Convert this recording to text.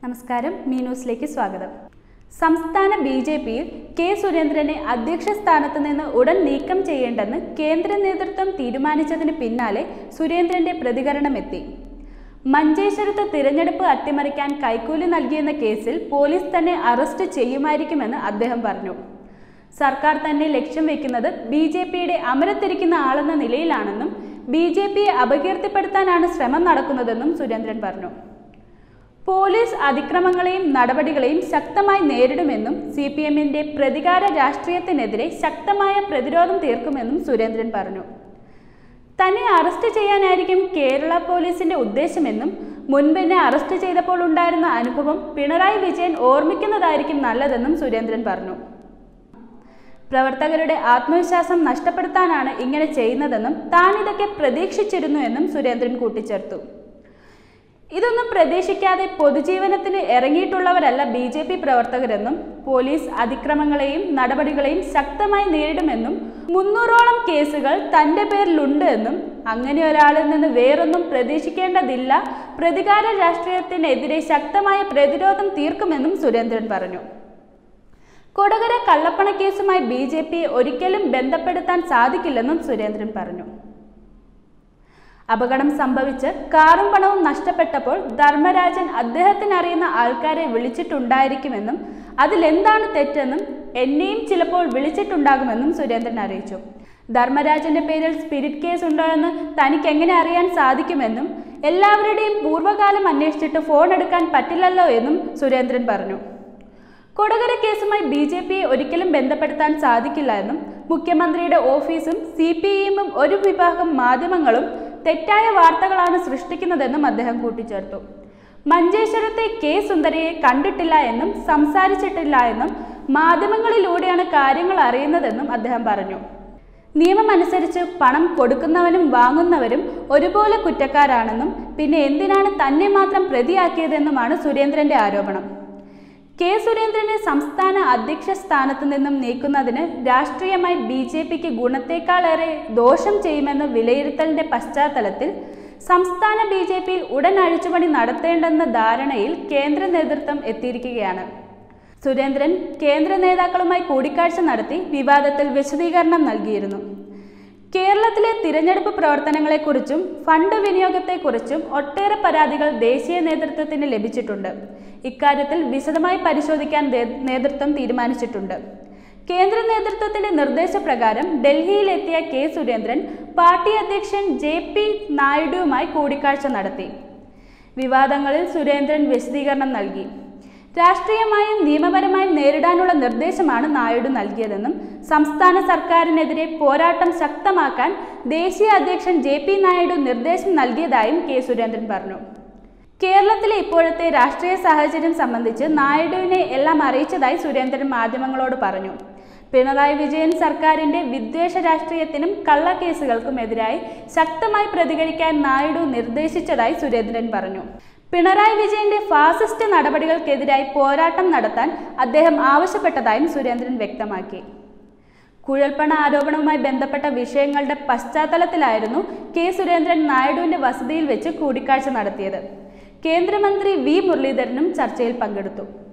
നമസ്കാരം മീ ന്യൂസിലേക്ക് സ്വാഗതം സംസ്ഥാന ബി ജെ പിയിൽ കെ സുരേന്ദ്രനെ അധ്യക്ഷ സ്ഥാനത്ത് നിന്ന് ഉടൻ നീക്കം ചെയ്യേണ്ടെന്ന് കേന്ദ്ര നേതൃത്വം തീരുമാനിച്ചതിന് പിന്നാലെ സുരേന്ദ്രന്റെ പ്രതികരണമെത്തി മഞ്ചേശ്വരത്ത് തിരഞ്ഞെടുപ്പ് അട്ടിമറിക്കാൻ കൈക്കൂലി നൽകിയെന്ന കേസിൽ പോലീസ് തന്നെ അറസ്റ്റ് ചെയ്യുമായിരിക്കുമെന്ന് അദ്ദേഹം പറഞ്ഞു സർക്കാർ തന്നെ ലക്ഷ്യം വെക്കുന്നത് ബി ജെ പിയുടെ അമരത്തിരിക്കുന്ന ആളെന്ന നിലയിലാണെന്നും ബി ജെ പിയെ അപകീർത്തിപ്പെടുത്താനാണ് ശ്രമം നടക്കുന്നതെന്നും സുരേന്ദ്രൻ പറഞ്ഞു പോലീസ് അതിക്രമങ്ങളെയും നടപടികളെയും ശക്തമായി നേരിടുമെന്നും സി പി എമ്മിന്റെ പ്രതികാര രാഷ്ട്രീയത്തിനെതിരെ ശക്തമായ പ്രതിരോധം തീർക്കുമെന്നും സുരേന്ദ്രൻ പറഞ്ഞു തന്നെ അറസ്റ്റ് ചെയ്യാനായിരിക്കും കേരള പോലീസിന്റെ ഉദ്ദേശമെന്നും മുൻപ് എന്നെ അറസ്റ്റ് ചെയ്തപ്പോൾ ഉണ്ടായിരുന്ന അനുഭവം പിണറായി വിജയൻ ഓർമ്മിക്കുന്നതായിരിക്കും നല്ലതെന്നും സുരേന്ദ്രൻ പറഞ്ഞു പ്രവർത്തകരുടെ ആത്മവിശ്വാസം നഷ്ടപ്പെടുത്താനാണ് ഇങ്ങനെ ചെയ്യുന്നതെന്നും താൻ ഇതൊക്കെ പ്രതീക്ഷിച്ചിരുന്നു എന്നും സുരേന്ദ്രൻ കൂട്ടിച്ചേർത്തു ഇതൊന്നും പ്രതീക്ഷിക്കാതെ പൊതുജീവനത്തിന് ഇറങ്ങിയിട്ടുള്ളവരല്ല ബി ജെ പി പ്രവർത്തകരെന്നും പോലീസ് അതിക്രമങ്ങളെയും നടപടികളെയും ശക്തമായി നേരിടുമെന്നും മുന്നൂറോളം കേസുകൾ തന്റെ പേരിലുണ്ട് എന്നും അങ്ങനെ ഒരാളിൽ നിന്ന് വേറൊന്നും പ്രതീക്ഷിക്കേണ്ടതില്ല പ്രതികാര രാഷ്ട്രീയത്തിനെതിരെ ശക്തമായ പ്രതിരോധം തീർക്കുമെന്നും സുരേന്ദ്രൻ പറഞ്ഞു കൊടകര കള്ളപ്പണ കേസുമായി ബി ജെ പിയെ ഒരിക്കലും ബന്ധപ്പെടുത്താൻ സാധിക്കില്ലെന്നും സുരേന്ദ്രൻ പറഞ്ഞു അപകടം സംഭവിച്ച് കാറും പണവും നഷ്ടപ്പെട്ടപ്പോൾ ധർമ്മരാജൻ അദ്ദേഹത്തിന് അറിയുന്ന ആൾക്കാരെ വിളിച്ചിട്ടുണ്ടായിരിക്കുമെന്നും അതിലെന്താണ് തെറ്റെന്നും എന്നെയും ചിലപ്പോൾ വിളിച്ചിട്ടുണ്ടാകുമെന്നും സുരേന്ദ്രൻ അറിയിച്ചു ധർമ്മരാജന്റെ പേരിൽ സ്പിരിറ്റ് കേസ് ഉണ്ടോ എന്ന് തനിക്ക് എങ്ങനെ അറിയാൻ സാധിക്കുമെന്നും എല്ലാവരുടെയും പൂർവ്വകാലം അന്വേഷിച്ചിട്ട് ഫോൺ എടുക്കാൻ പറ്റില്ലല്ലോ എന്നും സുരേന്ദ്രൻ പറഞ്ഞു കൊടകര കേസുമായി ബി ജെ പിയെ ഒരിക്കലും ബന്ധപ്പെടുത്താൻ സാധിക്കില്ല എന്നും മുഖ്യമന്ത്രിയുടെ ഓഫീസും സി പി എമ്മും ഒരു വിഭാഗം മാധ്യമങ്ങളും തെറ്റായ വാർത്തകളാണ് സൃഷ്ടിക്കുന്നതെന്നും അദ്ദേഹം കൂട്ടിച്ചേർത്തു മഞ്ചേശ്വരത്തെ കെ സുന്ദരയെ കണ്ടിട്ടില്ല എന്നും സംസാരിച്ചിട്ടില്ല എന്നും മാധ്യമങ്ങളിലൂടെയാണ് കാര്യങ്ങൾ അറിയുന്നതെന്നും അദ്ദേഹം പറഞ്ഞു നിയമമനുസരിച്ച് പണം കൊടുക്കുന്നവനും വാങ്ങുന്നവരും ഒരുപോലെ കുറ്റക്കാരാണെന്നും പിന്നെ എന്തിനാണ് തന്നെ മാത്രം പ്രതിയാക്കിയതെന്നുമാണ് സുരേന്ദ്രന്റെ ആരോപണം കെ സുരേന്ദ്രനെ സംസ്ഥാന അധ്യക്ഷ സ്ഥാനത്ത് നിന്നും നീക്കുന്നതിന് രാഷ്ട്രീയമായി ബി ജെ പിക്ക് ഗുണത്തേക്കാളേറെ ദോഷം ചെയ്യുമെന്ന വിലയിരുത്തലിന്റെ പശ്ചാത്തലത്തിൽ സംസ്ഥാന ബി ജെ പിയിൽ ഉടൻ അഴിച്ചുപണി നടത്തേണ്ടെന്ന ധാരണയിൽ കേന്ദ്ര നേതൃത്വം എത്തിയിരിക്കുകയാണ് സുരേന്ദ്രൻ കേന്ദ്ര നേതാക്കളുമായി കൂടിക്കാഴ്ച നടത്തി വിവാദത്തിൽ വിശദീകരണം നൽകിയിരുന്നു കേരളത്തിലെ തിരഞ്ഞെടുപ്പ് പ്രവർത്തനങ്ങളെക്കുറിച്ചും ഫണ്ട് വിനിയോഗത്തെക്കുറിച്ചും ഒട്ടേറെ പരാതികൾ ദേശീയ നേതൃത്വത്തിന് ലഭിച്ചിട്ടുണ്ട് ഇക്കാര്യത്തിൽ വിശദമായി പരിശോധിക്കാൻ നേതൃത്വം തീരുമാനിച്ചിട്ടുണ്ട് കേന്ദ്ര നേതൃത്വത്തിന്റെ നിർദ്ദേശപ്രകാരം ഡൽഹിയിലെത്തിയ കെ സുരേന്ദ്രൻ പാർട്ടി അധ്യക്ഷൻ ജെ പി നായിഡുവുമായി കൂടിക്കാഴ്ച നടത്തി വിവാദങ്ങളിൽ സുരേന്ദ്രൻ വിശദീകരണം നൽകി രാഷ്ട്രീയമായും നിയമപരമായും നേരിടാനുള്ള നിർദ്ദേശമാണ് നായിഡു നൽകിയതെന്നും സംസ്ഥാന സർക്കാരിനെതിരെ പോരാട്ടം ശക്തമാക്കാൻ ദേശീയ അധ്യക്ഷൻ ജെ പി നായിഡു നിർദ്ദേശം നൽകിയതായും കെ സുരേന്ദ്രൻ പറഞ്ഞു കേരളത്തിലെ ഇപ്പോഴത്തെ രാഷ്ട്രീയ സാഹചര്യം സംബന്ധിച്ച് നായിഡുവിനെ എല്ലാം അറിയിച്ചതായി സുരേന്ദ്രൻ മാധ്യമങ്ങളോട് പറഞ്ഞു പിണറായി വിജയൻ സർക്കാരിന്റെ വിദ്വേഷ രാഷ്ട്രീയത്തിനും കള്ളക്കേസുകൾക്കുമെതിരായി ശക്തമായി പ്രതികരിക്കാൻ നായിഡു നിർദ്ദേശിച്ചതായി സുരേന്ദ്രൻ പറഞ്ഞു പിണറായി വിജയന്റെ ഫാസിസ്റ്റ് നടപടികൾക്കെതിരായി പോരാട്ടം നടത്താൻ അദ്ദേഹം ആവശ്യപ്പെട്ടതായും സുരേന്ദ്രൻ വ്യക്തമാക്കി കുഴൽപ്പണ ആരോപണവുമായി ബന്ധപ്പെട്ട വിഷയങ്ങളുടെ പശ്ചാത്തലത്തിലായിരുന്നു കെ സുരേന്ദ്രൻ നായിഡുവിന്റെ വസതിയിൽ വെച്ച് കൂടിക്കാഴ്ച നടത്തിയത് കേന്ദ്രമന്ത്രി വി മുരളീധരനും ചർച്ചയിൽ പങ്കെടുത്തു